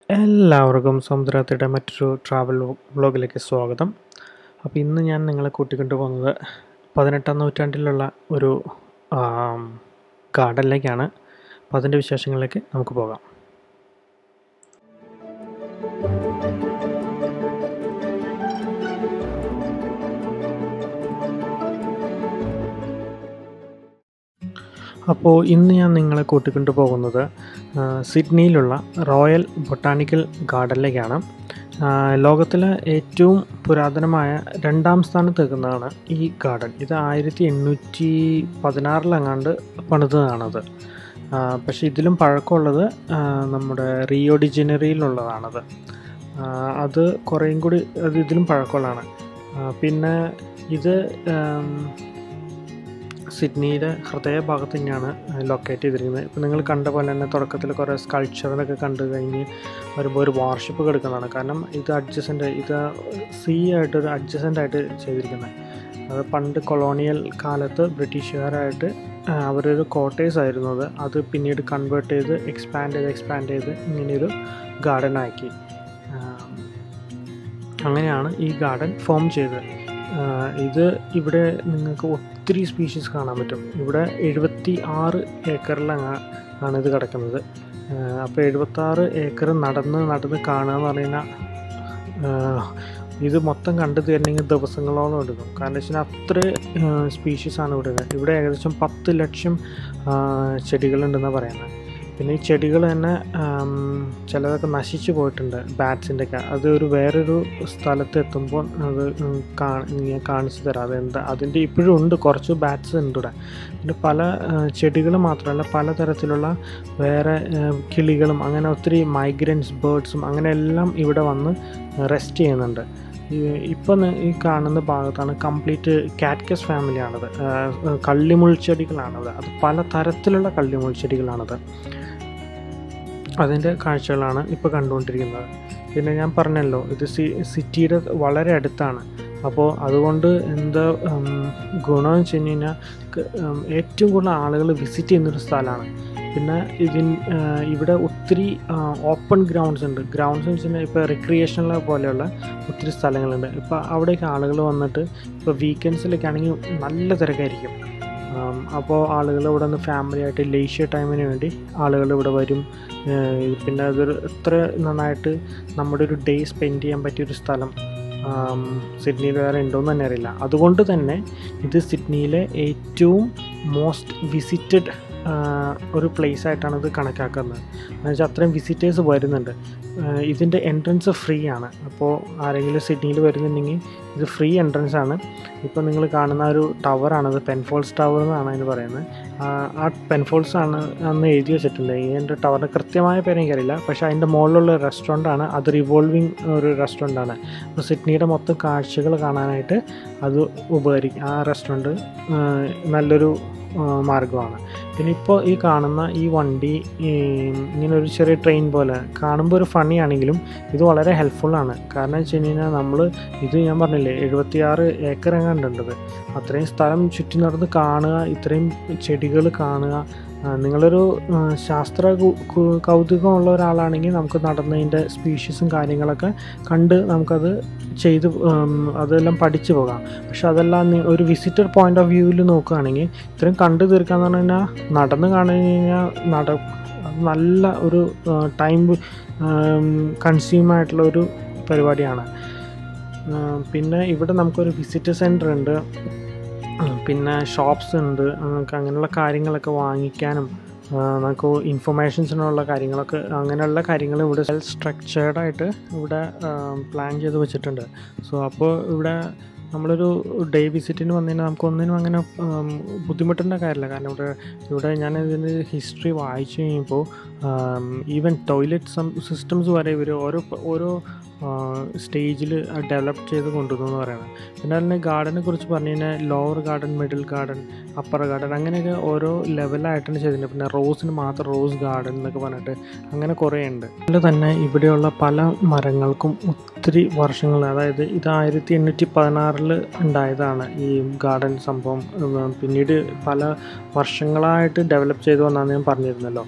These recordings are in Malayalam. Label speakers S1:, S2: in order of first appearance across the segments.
S1: എല്ലാവർക്കും സമുദ്രത്തിൻ്റെ മറ്റൊരു ട്രാവൽ വ്ളോഗിലേക്ക് സ്വാഗതം അപ്പോൾ ഇന്ന് ഞാൻ നിങ്ങളെ കൂട്ടിക്കൊണ്ടു പോകുന്നത് പതിനെട്ടാം നൂറ്റാണ്ടിലുള്ള ഒരു ഗാർഡനിലേക്കാണ് അപ്പോൾ അതിൻ്റെ വിശേഷങ്ങളിലേക്ക് നമുക്ക് പോകാം അപ്പോൾ ഇന്ന് ഞാൻ നിങ്ങളെ കൂട്ടിക്കൊണ്ടു പോകുന്നത് ആ, സിഡ്നിയിലുള്ള റോയൽ ബൊട്ടാണിക്കൽ ഗാർഡനിലേക്കാണ് ആ, ലോകത്തിലെ ഏറ്റവും പുരാതനമായ രണ്ടാം സ്ഥാനത്ത് നിൽക്കുന്നതാണ് ഈ ഗാർഡൻ ഇത് ആയിരത്തി എണ്ണൂറ്റി പതിനാറിലെങ്ങാണ്ട് പണിതതാണത് ആ, പക്ഷേ ഇതിലും പഴക്കമുള്ളത് ആ, നമ്മുടെ റിയോ ഡി ജനറിയിലുള്ളതാണത് ആ, അത് കുറേയും കൂടി അത് ഇതിലും പഴക്കമുള്ളതാണ് ആ, പിന്നെ ഇത് ആം, സിഡ്നിയുടെ ഹൃദയഭാഗത്ത് തന്നെയാണ് ലൊക്കേറ്റ് ചെയ്തിരിക്കുന്നത് ഇപ്പം നിങ്ങൾ കണ്ട പോലെ തന്നെ തുടക്കത്തിൽ കുറേ സ്കൾച്ചറിനൊക്കെ കണ്ടു കഴിഞ്ഞ് വരുമ്പോൾ ഒരു വാർഷിപ്പ് കിടക്കുന്നതാണ് കാരണം ഇത് അഡ്ജസൻ്റ് ഇത് സീ ആയിട്ട് ഒരു അഡ്ജസൻ്റ് ആയിട്ട് ചെയ്തിരിക്കുന്നത് അത് പണ്ട് കൊളോണിയൽ കാലത്ത് ബ്രിട്ടീഷുകാരായിട്ട് ആ, അവരൊരു കോട്ടേഴ്സ് ആയിരുന്നു അത് അത് പിന്നീട് കൺവേർട്ട് ചെയ്ത് എക്സ്പാൻഡ് ചെയ്ത് എക്സ്പാൻഡ് ചെയ്ത് ഇങ്ങനെയൊരു ഗാർഡൻ ആക്കി ആ, അങ്ങനെയാണ് ഈ ഗാർഡൻ ഫോം ചെയ്തത് ആ, ഇത് ഇവിടെ നിങ്ങൾക്ക് ഒത്തിരി സ്പീഷീസ് കാണാൻ പറ്റും ഇവിടെ എഴുപത്തി ആറ് ഏക്കറിലാണ് ആണ് ഇത് കിടക്കുന്നത് അപ്പോൾ എഴുപത്താറ് ഏക്കർ നടന്ന് നടന്ന് കാണുക എന്ന് പറഞ്ഞാൽ ഇത് മൊത്തം കണ്ടു തീരണമെങ്കിൽ ദിവസങ്ങളോളം എടുക്കും കാരണം വെച്ചാൽ അത്ര സ്പീഷീസ് ആണ് ഇവിടെ ഉള്ളത്. ഇവിടെ ഏകദേശം പത്ത് ലക്ഷം ആ, ചെടികളുണ്ടെന്നാണ് പറയുന്നത് പിന്നെ ഈ ചെടികൾ തന്നെ ആം, ചിലതൊക്കെ നശിച്ചു പോയിട്ടുണ്ട് ബാറ്റ്സിൻ്റെ ഒക്കെ അത് ഒരു വേറൊരു സ്ഥലത്ത് എത്തുമ്പോൾ അത് ഉം കാ- ഞാൻ കാണിച്ചു തരാം അതെന്താ അതിൻ്റെ ഇപ്പോഴും ഉണ്ട് കുറച്ച് ബാറ്റ്സ് ഉണ്ട് ഇവിടെ പിന്നെ പല ചെടികൾ മാത്രമല്ല പലതരത്തിലുള്ള വേറെ ആ, കിളികളും അങ്ങനെ ഒത്തിരി മൈഗ്രൻസ് ബേർഡ്സും അങ്ങനെ എല്ലാം ഇവിടെ വന്ന് റെസ്റ്റ് ചെയ്യുന്നുണ്ട് ഈ- ഇപ്പം നി- ഈ കാണുന്ന ഭാഗത്താണ് കംപ്ലീറ്റ് കാറ്റ്കസ് ഫാമിലിയാണത് ആ, ആ, കള്ളിമുൾച്ചെടികളാണത് അത് പല തരത്തിലുള്ള കള്ളിമുൾച്ചെടികളാണത് അതിൻ്റെ കാഴ്ചകളാണ് ഇപ്പോൾ കണ്ടുകൊണ്ടിരിക്കുന്നത് പിന്നെ ഞാൻ പറഞ്ഞല്ലോ ഇത് സി സിറ്റിയുടെ വളരെ അടുത്താണ് അപ്പോൾ അതുകൊണ്ട് എന്താ ഉം, ഗുണമെന്ന് വെച്ച് കഴിഞ്ഞ് കഴിഞ്ഞാൽ ക- ഉം, ഏറ്റവും കൂടുതൽ ആളുകൾ വിസിറ്റ് ചെയ്യുന്നൊരു സ്ഥലമാണ് പിന്നെ ഇതിൻ ആ, ഇവിടെ ഒത്തിരി ഓപ്പൺ ഗ്രൗണ്ട്സ് ഉണ്ട് ഗ്രൗണ്ട്സ് എന്ന് വെച്ച് കഴിഞ്ഞാൽ ഇപ്പോൾ റിക്രിയേഷണൽ പോലെയുള്ള ഒത്തിരി സ്ഥലങ്ങളുണ്ട് ഇപ്പോൾ അവിടേക്ക് ആളുകൾ വന്നിട്ട് ഇപ്പോൾ വീക്കെൻഡ്സിലൊക്കെ ആണെങ്കിൽ നല്ല തിരക്കായിരിക്കും ആം, അപ്പോൾ ആളുകൾ ഇവിടെ നിന്ന് ഫാമിലി ആയിട്ട് ലേഷ്യർ ടൈമിന് വേണ്ടി ആളുകൾ ഇവിടെ വരും ഏഹ് പിന്നെ അതൊരു എത്ര നന്നായിട്ട് നമ്മുടെ ഒരു ഡേ സ്പെൻഡ് ചെയ്യാൻ പറ്റിയൊരു സ്ഥലം ആം, സിഡ്നിയിൽ വേറെ ഉണ്ടോയെന്ന് തന്നെ അറിയില്ല അതുകൊണ്ട് തന്നെ ഇത് സിഡ്നിയിലെ ഏറ്റവും മോസ്റ്റ് വിസിറ്റഡ് ഒരു പ്ലേസ് ആയിട്ടാണ് ഇത് കണക്കാക്കുന്നത് എന്ന് വെച്ചാൽ അത്രയും വിസിറ്റേഴ്സ് വരുന്നുണ്ട് ആഹ് ഇതിൻ്റെ എൻട്രൻസ് ഫ്രീ ആണ് അപ്പോൾ ആരെങ്കിലും സിഡ്നിയിൽ വരുന്നുണ്ടെങ്കിൽ ഇത് ഫ്രീ എൻട്രൻസ് ആണ് ഇപ്പോൾ നിങ്ങൾ കാണുന്ന ആ ഒരു ടവറാണത് പെൻഫോൾസ് ടവർ എന്നാണ് അതിന് പറയുന്നത് ആ- ആ പെൻഫോൾസ് ആണ് അന്ന് എഴുതി വെച്ചിട്ടുണ്ട് ഈ എൻ്റെ ടവറിൻ്റെ കൃത്യമായ പേര് എനിക്കറിയില്ല പക്ഷേ അതിൻ്റെ മുകളിലുള്ള റെസ്റ്റോറൻ്റ് ആണ് അത് റിവോൾവിങ് ഒരു റെസ്റ്റോറൻ്റ് ആണ് അപ്പോൾ സിഡ്നിയുടെ മൊത്തം കാഴ്ചകൾ കാണാനായിട്ട് അത് ഉപകരിക്കും ആ റെസ്റ്റോറൻറ്റ് നല്ലൊരു ആ, മാർഗ്ഗമാണ് പിന്നെ ഇപ്പോൾ ഈ കാണുന്ന ഈ വണ്ടി ഈ ഇങ്ങനെ ഒരു ചെറിയ ട്രെയിൻ പോലെ കാണുമ്പോൾ ഒരു ഫണി ആണെങ്കിലും ഇത് വളരെ ഹെൽപ്ഫുള്ളാണ് കാരണം വെച്ച് കഴിഞ്ഞ് കഴിഞ്ഞാൽ നമ്മൾ ഇത് ഞാൻ പറഞ്ഞില്ലേ എഴുപത്തിയാറ് ഏക്കർ എങ്ങാണ്ടുണ്ടത് അത്രയും സ്ഥലം ചുറ്റി നടന്ന് കാണുക ഇത്രയും ചെടികൾ കാണുക ആ, നിങ്ങളൊരു ആ, ശാസ്ത്ര കു- കു- കൗതുകമുള്ള ഒരാളാണെങ്കിൽ നമുക്ക് നടന്നതിൻ്റെ സ്പീഷീസും കാര്യങ്ങളൊക്കെ കണ്ട് നമുക്കത് ചെയ്ത് ഉം, അതെല്ലാം പഠിച്ചു പോകാം പക്ഷെ അതെല്ലാം നി- ഒരു വിസിറ്റർ പോയിന്റ് ഓഫ് വ്യൂവിൽ നോക്കുകയാണെങ്കിൽ ഇത്രയും കണ്ടു തീർക്കാന്ന് പറഞ്ഞു കഴിഞ്ഞാൽ നടന്ന് കാണു കഴിഞ്ഞാൽ നട അത് നല്ല ഒരു ടൈം കൺസ്യൂം ആയിട്ടുള്ള ഒരു പരിപാടിയാണ് ആ, പിന്നെ ഇവിടെ നമുക്കൊരു വിസിറ്റർ സെൻറ്റർ ഉണ്ട് ഉം, പിന്നെ ഷോപ്സ് ഉണ്ട് നമുക്ക് അങ്ങനെയുള്ള കാര്യങ്ങളൊക്കെ വാങ്ങിക്കാനും ആ, നമുക്ക് ഇൻഫർമേഷൻസിനുള്ള കാര്യങ്ങളൊക്കെ അങ്ങനെയുള്ള കാര്യങ്ങൾ ഇവിടെ വെൽ സ്ട്രക്ചേർഡ് ആയിട്ട് ഇവിടെ പ്ലാൻ ചെയ്ത് വെച്ചിട്ടുണ്ട് സോ അപ്പോൾ ഇവിടെ നമ്മളൊരു ഡേ വിസിറ്റിന് വന്നു കഴിഞ്ഞാൽ നമുക്കൊന്നിനും അങ്ങനെ ഉം, ബുദ്ധിമുട്ടേണ്ട കാര്യമില്ല കാരണം ഇവിടെ ഇവിടെ ഞാൻ ഇതിൻ്റെ ഹിസ്റ്ററി വായിച്ചു കഴിഞ്ഞപ്പോൾ ഈവൻ ടോയ്ലറ്റ് സിസ്റ്റംസ് വരെ ഇവർ ഓരോ ഓരോ സ്റ്റേജിൽ ഡെവലപ്പ് ചെയ്ത് കൊണ്ടുവന്നു എന്ന് പറയുന്നത് പിന്നെ അതിന് ഗാർഡനെ കുറിച്ച് പറഞ്ഞു കഴിഞ്ഞാൽ lower garden middle garden upper garden അങ്ങനെയൊക്കെ ഓരോ ലെവലായിട്ടാണ് ചെയ്തിട്ടുണ്ട് പിന്നെ റോസിന് മാത്രം റോസ് ഗാർഡൻ എന്നൊക്കെ പറഞ്ഞിട്ട് അങ്ങനെ കുറേ ഉണ്ട് അതുപോലെ തന്നെ ഇവിടെയുള്ള പല മരങ്ങൾക്കും ഒത്തിരി വർഷങ്ങൾ അതായത് ഇത് ആയിരത്തി എണ്ണൂറ്റി പതിനാറിൽ ഉണ്ടായതാണ് ഈ ഗാർഡൻ സംഭവം ഉം, പിന്നീട് പല വർഷങ്ങളായിട്ട് ഡെവലപ്പ് ചെയ്തു വന്നാന്ന് ഞാൻ പറഞ്ഞിരുന്നല്ലോ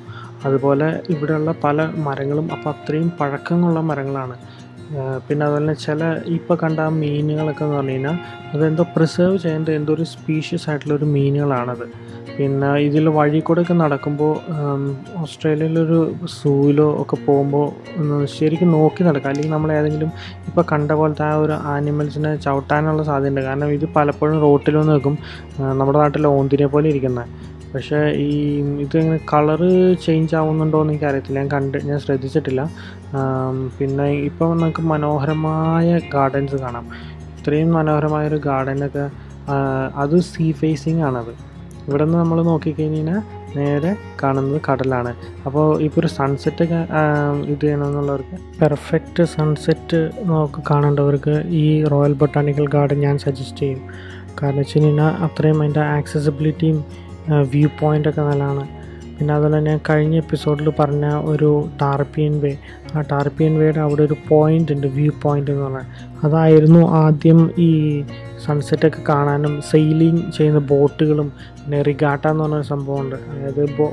S1: അതുപോലെ ഇവിടെയുള്ള പല മരങ്ങളും അപ്പോൾ അത്രയും പഴക്കമുള്ള മരങ്ങളാണ് ആ, പിന്നെ അതുപോലെ തന്നെ ചില ഇപ്പോൾ കണ്ട ആ മീനുകളൊക്കെ എന്ന് പറഞ്ഞു കഴിഞ്ഞാൽ അതെന്തോ പ്രിസർവ് ചെയ്യേണ്ട എന്തോ ഒരു സ്പീഷ്യസ് ആയിട്ടുള്ള ഒരു മീനുകളാണത് പിന്നെ ഇതിൽ വഴി കൂടെ ഒക്കെ നടക്കുമ്പോൾ ഓസ്ട്രേലിയയിലൊരു സൂവിലോ ഒക്കെ പോകുമ്പോൾ ഒന്ന് ശരിക്കും നോക്കി നടക്കുക അല്ലെങ്കിൽ നമ്മൾ ഏതെങ്കിലും ഇപ്പോൾ കണ്ട പോലത്തെ ആ ഒരു ആനിമൽസിനെ ചവിട്ടാനുള്ള സാധ്യതയുണ്ട് കാരണം ഇത് പലപ്പോഴും റോട്ടിൽ വന്ന് നിൽക്കും ആ, നമ്മുടെ നാട്ടിലെ ഓന്തിനെ പോലെ ഇരിക്കുന്നത് പക്ഷേ ഈ ഇതിങ്ങനെ കളറ് ചേഞ്ച് ആവുന്നുണ്ടോ എന്ന് എനിക്കറിയത്തില്ല ഞാൻ കണ്ട് ഞാൻ ശ്രദ്ധിച്ചിട്ടില്ല ആം, പിന്നെ ഇപ്പം നമുക്ക് മനോഹരമായ ഗാർഡൻസ് കാണാം ഇത്രയും മനോഹരമായൊരു ഗാർഡനൊക്കെ അത് സീ ഫേസിങ് ആണത് ഇവിടെ നിന്ന് നമ്മൾ നോക്കിക്കഴിഞ്ഞാൽ നേരെ കാണുന്നത് കടലാണ് അപ്പോൾ ഇപ്പോൾ ഒരു സൺസെറ്റ് ഒക്കെ ഇത് ചെയ്യണമെന്നുള്ളവർക്ക് പെർഫെക്റ്റ് സൺസെറ്റ് നോക്കി കാണേണ്ടവർക്ക് ഈ റോയൽ ബൊട്ടാണിക്കൽ ഗാർഡൻ ഞാൻ സജസ്റ്റ് ചെയ്യും കാരണം വെച്ച് കഴിഞ്ഞാൽ അത്രയും അതിൻ്റെ ആക്സസിബിലിറ്റിയും വ്യൂ പോയിൻ്റ് ഒക്കെ നല്ലതാണ് പിന്നെ അതുപോലെ തന്നെ കഴിഞ്ഞ എപ്പിസോഡിൽ പറഞ്ഞ ഒരു ടാർപ്പിയൻ വേ ആ ടാർപ്പിയൻ വേയുടെ അവിടെ ഒരു പോയിൻ്റ് ഉണ്ട് വ്യൂ പോയിൻ്റ് എന്ന് പറഞ്ഞാൽ അതായിരുന്നു ആദ്യം ഈ സൺസെറ്റൊക്കെ കാണാനും സെയിലിംഗ് ചെയ്യുന്ന ബോട്ടുകളും പിന്നെ റിഗാട്ട എന്ന് പറഞ്ഞൊരു സംഭവമുണ്ട് അതായത് ബോ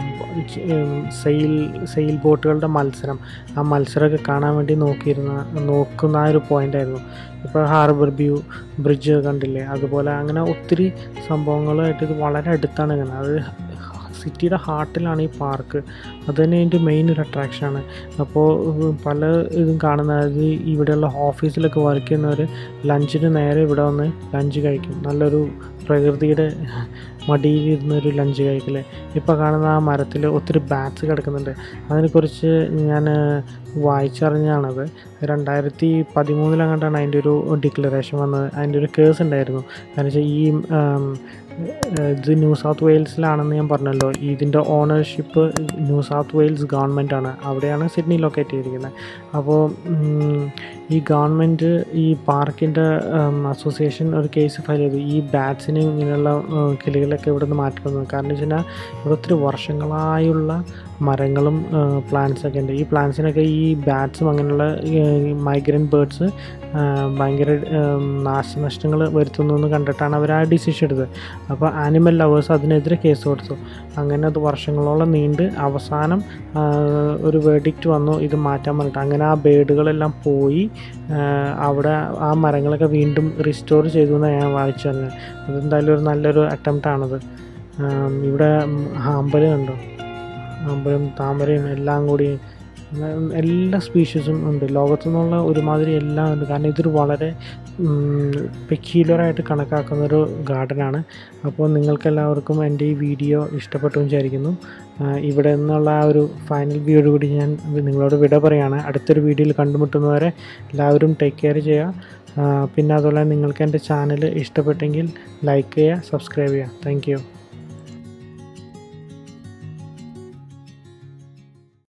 S1: സെയിൽ സെയിൽ ബോട്ടുകളുടെ മത്സരം ആ മത്സരമൊക്കെ കാണാൻ വേണ്ടി നോക്കിയിരുന്ന നോക്കുന്ന ആ ഒരു പോയിൻ്റായിരുന്നു ഇപ്പോൾ ഹാർബർ വ്യൂ ബ്രിഡ്ജ് കണ്ടില്ലേ അതുപോലെ അങ്ങനെ ഒത്തിരി സംഭവങ്ങളായിട്ട് ഇത് വളരെ അടുത്താണ് കാണുന്നത് അത് സിറ്റിയുടെ ഹാർട്ടിലാണ് ഈ പാർക്ക് അത് തന്നെ ഇതിൻ്റെ മെയിൻ ഒരു അട്രാക്ഷനാണ് അപ്പോൾ ഉം, പല ഇതും കാണുന്ന അതായത് ഇവിടെയുള്ള ഓഫീസിലൊക്കെ വർക്ക് ചെയ്യുന്നവർ ലഞ്ചിന് നേരെ ഇവിടെ വന്ന് ലഞ്ച് കഴിക്കും നല്ലൊരു പ്രകൃതിയുടെ മടിയിലിരുന്ന് ഒരു ലഞ്ച് കഴിക്കല് ഇപ്പോൾ കാണുന്ന ആ മരത്തിൽ ഒത്തിരി ബാറ്റ്സ് കിടക്കുന്നുണ്ട് അതിനെക്കുറിച്ച് ഞാൻ വായിച്ചറിഞ്ഞാണത് രണ്ടായിരത്തി പതിമൂന്നിലങ്ങാണ്ടാണ് അതിൻ്റെ ഒരു ഡിക്ലറേഷൻ വന്നത് അതിൻ്റെ ഒരു കേസ് ഉണ്ടായിരുന്നു കാരണം വെച്ചാൽ ഈ ആം, ഇത് ന്യൂ സൗത്ത് വെയിൽസിലാണെന്ന് ഞാൻ പറഞ്ഞല്ലോ ഇതിൻ്റെ ownership New South Wales government ആണ് അവിടെയാണ് സിഡ്നി ലൊക്കേറ്റ് ചെയ്തിരിക്കുന്നത് അപ്പോൾ ഉം, ഈ ഗവൺമെൻറ് ഈ പാർക്കിൻ്റെ അസോസിയേഷൻ ഒരു കേസ് ഫയൽ ചെയ്തു ഈ ബാറ്റ്സിന് ഇങ്ങനെയുള്ള ഉം, കിളികളൊക്കെ ഇവിടെ നിന്ന് മാറ്റുന്നത് കാരണം വെച്ച് കഴിഞ്ഞാൽ ഇവിടെ ഒത്തിരി വർഷങ്ങളായുള്ള മരങ്ങളും പ്ലാന്റ്സ് ഒക്കെ ഉണ്ട് ഈ പ്ലാന്റ്സിനൊക്കെ ഈ ബാറ്റ്സും അങ്ങനെയുള്ള മൈഗ്രൻ്റ് ബേർഡ്സ് ഭയങ്കര ഉം, നാശനഷ്ടങ്ങൾ വരുത്തുന്നു എന്ന് കണ്ടിട്ടാണ് അവർ ആ ഡിസിഷൻ എടുത്തത് അപ്പോൾ ആനിമൽ ലവേഴ്സ് അതിനെതിരെ കേസ് കൊടുത്തു അങ്ങനെ അത് വർഷങ്ങളോളം നീണ്ട് അവസാനം ആ, ഒരു വേർഡിക്റ്റ് വന്നു ഇത് മാറ്റാൻ പറഞ്ഞിട്ട് അങ്ങനെ ആ ബേഡുകളെല്ലാം പോയി ആ, അവിടെ ആ മരങ്ങളൊക്കെ വീണ്ടും റിസ്റ്റോർ ചെയ്തു എന്നാണ് ഞാൻ വായിച്ചറിഞ്ഞത് അതെന്തായാലും ഒരു നല്ലൊരു അറ്റംപ്റ്റ് ആണത് ആം, ഇവിടെ ഉം, അമ്പലം കണ്ടോ അമ്പലം താമരയും എല്ലാം കൂടി ഉം, എല്ലാ സ്പീഷീസും ഉണ്ട് ലോകത്തു നിന്നുള്ള ഒരുമാതിരി എല്ലാം ഉണ്ട് കാരണം ഇതൊരു വളരെ പെക്യുലറായിട്ട് കണക്കാക്കുന്ന ഒരു ഗാർഡനാണ് അപ്പോൾ നിങ്ങൾക്കെല്ലാവർക്കും എൻ്റെ ഈ വീഡിയോ ഇഷ്ടപ്പെട്ടു എന്ന് വിചാരിക്കുന്നു ആ, ഇവിടെ നിന്നുള്ള ആ ഒരു ഫൈനൽ വ്യൂയോട് കൂടി ഞാൻ നിങ്ങളോട് വിട പറയുകയാണ് അടുത്തൊരു വീഡിയോയിൽ കണ്ടുമുട്ടുന്നവരെ എല്ലാവരും ടേക്ക് കെയർ ചെയ്യുക ആ, പിന്നെ അതുപോലെ നിങ്ങൾക്ക് എൻ്റെ ചാനൽ ഇഷ്ടപ്പെട്ടെങ്കിൽ ലൈക്ക് ചെയ്യുക സബ്സ്ക്രൈബ് ചെയ്യുക താങ്ക്